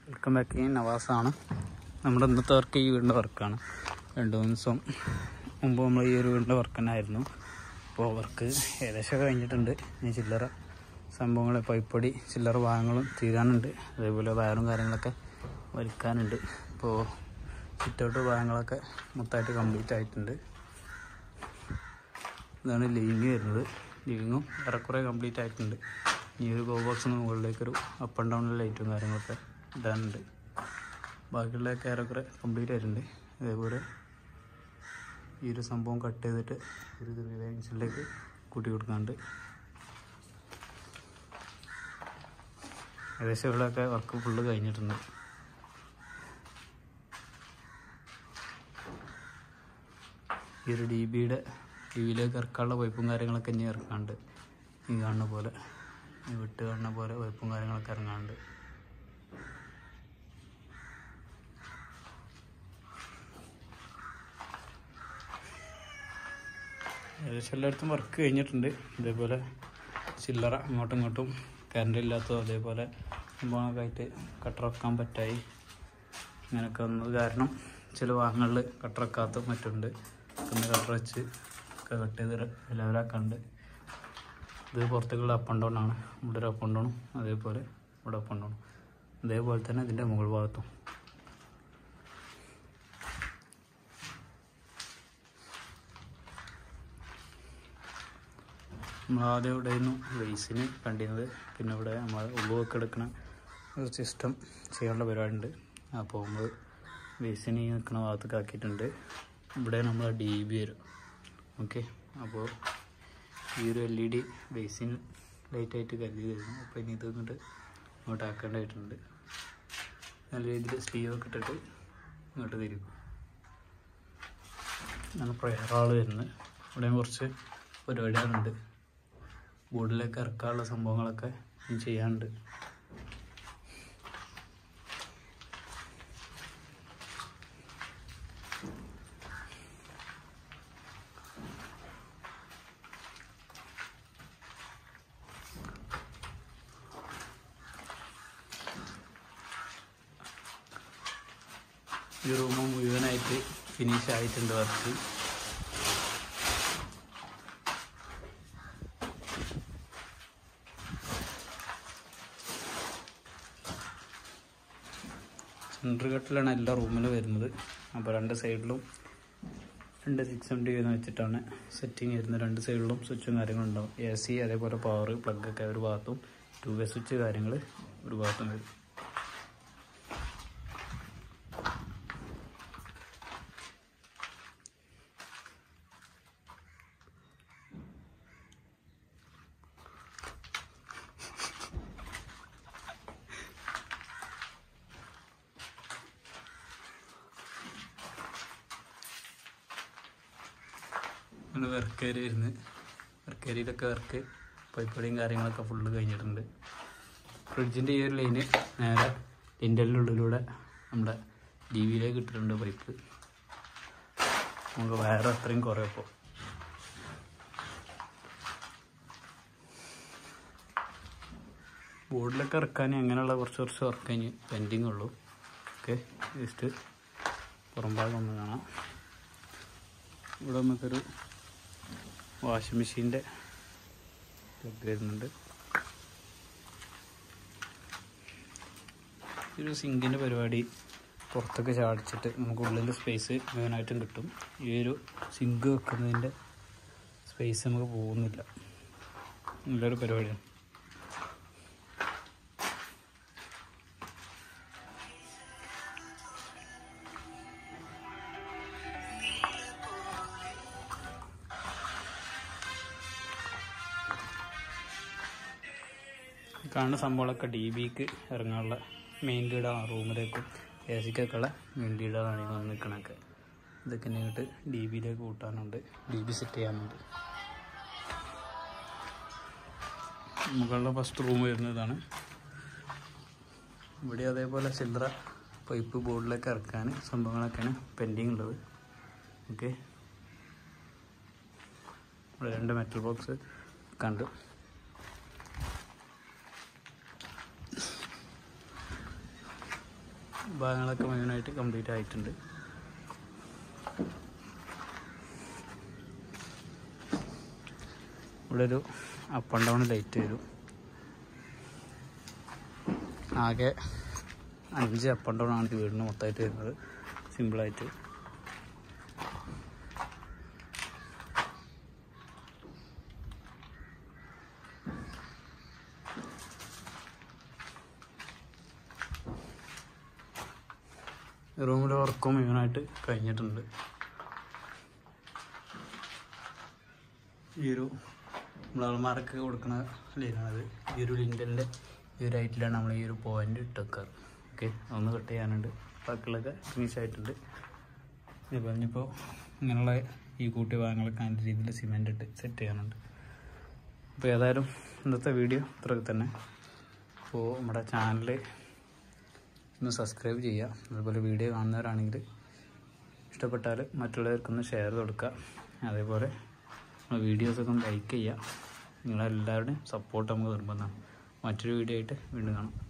welcome back നവാസാണ് നമ്മുടെ ഇന്നത്തെ work ഈ വീടിൻ്റെ വർക്കാണ് രണ്ട് മൂന്ന് ദിവസം മുമ്പ് നമ്മൾ ഈ ഒരു വീടിൻ്റെ വർക്ക് തന്നെ ആയിരുന്നു അപ്പോൾ വർക്ക് ഏകദേശം കഴിഞ്ഞിട്ടുണ്ട് ഇനി ചില്ലറ സംഭവങ്ങൾ പൈപ്പടി ചില്ലറ ഭാഗങ്ങളും തീരാനുണ്ട് അതേപോലെ വയറും കാര്യങ്ങളൊക്കെ വലിക്കാനുണ്ട് ഇപ്പോൾ സിറ്റൗട്ട് ഭാഗങ്ങളൊക്കെ മൊത്തമായിട്ട് കംപ്ലീറ്റ് ആയിട്ടുണ്ട് ഇതാണ് ലിവിങ് വരുന്നത് ലിവിങ്ങും ഏറെക്കുറെ കംപ്ലീറ്റ് ആയിട്ടുണ്ട് ഈ ഒരു ഗോ ബോക്സിന് മുകളിലേക്കൊരു അപ്പ് ആൻഡ് ഡൗൺ ലൈറ്റും കാര്യങ്ങളൊക്കെ ഇടാനുണ്ട് ബാക്കിയുള്ളതൊക്കെ ഏറെക്കുറെ കംപ്ലീറ്റ് ആയിട്ടുണ്ട് അതേപോലെ ഈ ഒരു സംഭവം കട്ട് ചെയ്തിട്ട് ഒരു റിവേൻസിലേക്ക് കൂട്ടി കൊടുക്കാണ്ട് ഏകദേശം ഇവിടെയൊക്കെ വർക്ക് ഫുള്ള് കഴിഞ്ഞിട്ടുണ്ട് ഈ ഒരു ഡി ബിയുടെ ഡി ബിയിലേക്ക് ഇറക്കാനുള്ള പൈപ്പും കാര്യങ്ങളൊക്കെ ഇനി ഇറക്കാണ്ട് ഈ കാണുന്ന പോലെ ഈ വിട്ട് കാണുന്ന പോലെ പൈപ്പും കാര്യങ്ങളൊക്കെ ഇറങ്ങാണ്ട് ഏകദേശം എല്ലായിടത്തും വർക്ക് കഴിഞ്ഞിട്ടുണ്ട് ഇതേപോലെ ചില്ലറ അങ്ങോട്ടും ഇങ്ങോട്ടും കറണ്ട് ഇല്ലാത്തതോ അതേപോലെ സംഭവങ്ങളൊക്കെ ആയിട്ട് കട്ടറക്കാൻ പറ്റായി ഇങ്ങനെയൊക്കെ വന്നത് കാരണം ചില ഭാഗങ്ങളിൽ കട്ടറക്കാത്ത മറ്റുണ്ട് പിന്നെ കട്ടർ വെച്ച് ഒക്കെ കട്ട് ചെയ്ത് ലെവലാക്കാണ്ട് ഇത് പുറത്തേക്കുള്ള അപ്പ് ആൻഡ് ഡൗൺ ആണ് ഇവിടെ ഒരു അപ്പ് ആൻഡ് ഡൗണും അതേപോലെ ഇവിടെ അപ്പ് ആൻഡ് ഡൗണും അതേപോലെ തന്നെ ഇതിൻ്റെ മുകൾ ഭാഗത്തും നമ്മൾ ആദ്യം ഇവിടെ ആയിരുന്നു വെയ്സിന് കണ്ടിരുന്നത് പിന്നെ ഇവിടെ നമ്മൾ ഉള്ളുവൊക്കെ എടുക്കണ ഒരു സിസ്റ്റം ചെയ്യാനുള്ള പരിപാടി ഉണ്ട് അപ്പോൾ നമ്മൾ വെയ്സിന് ഈ നിൽക്കുന്ന ഭാഗത്തൊക്കെ ആക്കിയിട്ടുണ്ട് ഇവിടെ നമ്മൾ ഡി ബി വരും ഓക്കെ അപ്പോൾ ഈ ഒരു എൽ ഇ ഡി ബേസിൻ ലൈറ്റായിട്ട് കരുതിയതായിരുന്നു അപ്പോൾ ഇനി ഇത് ഇങ്ങോട്ട് ഇങ്ങോട്ട് ആക്കേണ്ടതായിട്ടുണ്ട് നല്ല രീതിയിൽ സ്റ്റീവ് ഒക്കെ ഇട്ടിട്ട് ഇങ്ങോട്ട് തിരിക്കും ഇതാണ് പ്രയർ ആൾ വരുന്നത് ഇവിടെ കുറച്ച് പരിപാടികളുണ്ട് ബോർഡിലേക്ക് ഇറക്കാനുള്ള സംഭവങ്ങളൊക്കെ ഇനി ചെയ്യാനുണ്ട് ഈ റൂം മുഴുവനായിട്ട് ഫിനിഷ് ആയിട്ടുണ്ട് വർക്ക് സെൻറ്റർ കട്ടിലാണ് എല്ലാ റൂമിലും വരുന്നത് അപ്പോൾ രണ്ട് സൈഡിലും രണ്ട് സിക്സ് എം ഡി എന്ന് വെച്ചിട്ടാണ് സെറ്റിംഗ് വരുന്നത് രണ്ട് സൈഡിലും സ്വിച്ചും കാര്യങ്ങളും ഉണ്ടാവും എ സി അതേപോലെ പവർ പ്ലഗ് ഒക്കെ ഒരു ഭാഗത്തും ടു വേ സ്വിച്ച് കാര്യങ്ങൾ ഒരു ഭാഗത്തും വരും അങ്ങനെ വർക്ക് ഏരിയ ഇരുന്ന് വർക്ക് ഏരിയയിലൊക്കെ വർക്ക് പൈപ്പടിയും കാര്യങ്ങളൊക്കെ ഫുള്ള് കഴിഞ്ഞിട്ടുണ്ട് ഫ്രിഡ്ജിൻ്റെ ഈ ഒരു ലൈന് നേരെ ലിൻഡലിൻ്റെ ഉള്ളിലൂടെ നമ്മുടെ ഡി വിയിലേക്ക് ഇട്ടിട്ടുണ്ട് പൈപ്പ് നമുക്ക് വയറ് അത്രയും കുറയപ്പോൾ ബോർഡിലൊക്കെ ഇറക്കാൻ അങ്ങനെയുള്ള കുറച്ച് കുറച്ച് വർക്ക് കഴിഞ്ഞ് പെൻഡിങ് ഉള്ളൂ ഓക്കെ ജസ്റ്റ് പുറം ഭാഗം ഒന്ന് കാണാം ഇവിടെ നമുക്കൊരു വാഷിംഗ് മെഷീൻ്റെ പ്ലഗ് വരുന്നുണ്ട് ഒരു സിങ്കിൻ്റെ പരിപാടി പുറത്തൊക്കെ ചാടിച്ചിട്ട് നമുക്ക് ഉള്ളിൽ സ്പേസ് മുഴുവനായിട്ടും കിട്ടും ഈ ഒരു സിങ്ക് വെക്കുന്നതിൻ്റെ സ്പേസ് നമുക്ക് പോകുന്നില്ല നല്ലൊരു പരിപാടിയാണ് കാണുന്ന സംഭവങ്ങളൊക്കെ ഡി ബിക്ക് ഇറങ്ങാനുള്ള മെയിൻ ലീഡാണ് റൂമിലേക്കും എ സിക്കൊക്കെ ഉള്ള മെയിൻ ലീഡാണ് ഈ വന്ന് നിൽക്കണൊക്കെ ഇതൊക്കെ ഇങ്ങോട്ട് ഡി ബിയിലേക്ക് കൂട്ടാനുണ്ട് ഡി ബി സെറ്റ് ചെയ്യാനുണ്ട് മുകളിലെ ഫസ്റ്റ് റൂം വരുന്നതാണ് ഇവിടെ അതേപോലെ ചില്ലറ പൈപ്പ് ബോർഡിലേക്ക് ഇറക്കാൻ സംഭവങ്ങളൊക്കെയാണ് പെൻഡിങ് ഉള്ളത് ഓക്കെ ഇവിടെ രണ്ട് മെറ്റൽ ബോക്സ് കണ്ടു ഭാഗങ്ങളൊക്കെ മുഴുവനായിട്ട് കംപ്ലീറ്റ് ആയിട്ടുണ്ട് ഇവിടെ ഒരു അപ്പ് ആൻഡ് ഡൗൺ ലൈറ്റ് വരും ആകെ അഞ്ച് അപ്പ് ആൻഡ് ഡൗൺ ആണ് ഈ വീടിന് മൊത്തമായിട്ട് വരുന്നത് സിമ്പിളായിട്ട് റൂമിലെ വർക്കും മുഴുവനായിട്ട് കഴിഞ്ഞിട്ടുണ്ട് ഈ ഒരു നമ്മളമാർക്ക് കൊടുക്കുന്ന ലൈനാണത് ഈ ഒരു ലിൻഡലിൻ്റെ ഈ ഒരു ഹൈറ്റിലാണ് നമ്മൾ ഈ ഒരു പോയിന്റ് ഇട്ടേക്കാറ് ഓക്കെ ഒന്ന് കട്ട് ചെയ്യാനുണ്ട് ബാക്കിയുള്ളതൊക്കെ ഫിനിഷ് ആയിട്ടുണ്ട് ഇതേപോലെ ഇനിയിപ്പോൾ ഇങ്ങനെയുള്ള ഈ കൂട്ടിയ ഭാഗങ്ങളൊക്കെ അതിൻ്റെ രീതിയിൽ സിമെൻ്റ് ഇട്ട് സെറ്റ് ചെയ്യാനുണ്ട് അപ്പോൾ ഏതായാലും ഇന്നത്തെ വീഡിയോ ഇത്രയൊക്കെ തന്നെ അപ്പോൾ നമ്മുടെ ചാനൽ ഒന്ന് സബ്സ്ക്രൈബ് ചെയ്യുക അതുപോലെ വീഡിയോ കാണുന്നവരാണെങ്കിൽ ഇഷ്ടപ്പെട്ടാൽ മറ്റുള്ളവർക്കൊന്ന് ഷെയർ കൊടുക്കുക അതേപോലെ നമ്മുടെ വീഡിയോസൊക്കെ ഒന്ന് ലൈക്ക് ചെയ്യുക നിങ്ങളെല്ലാവരുടെയും സപ്പോർട്ട് നമുക്ക് നിർബന്ധമാണ് മറ്റൊരു വീഡിയോ ആയിട്ട് വീണ്ടും കാണാം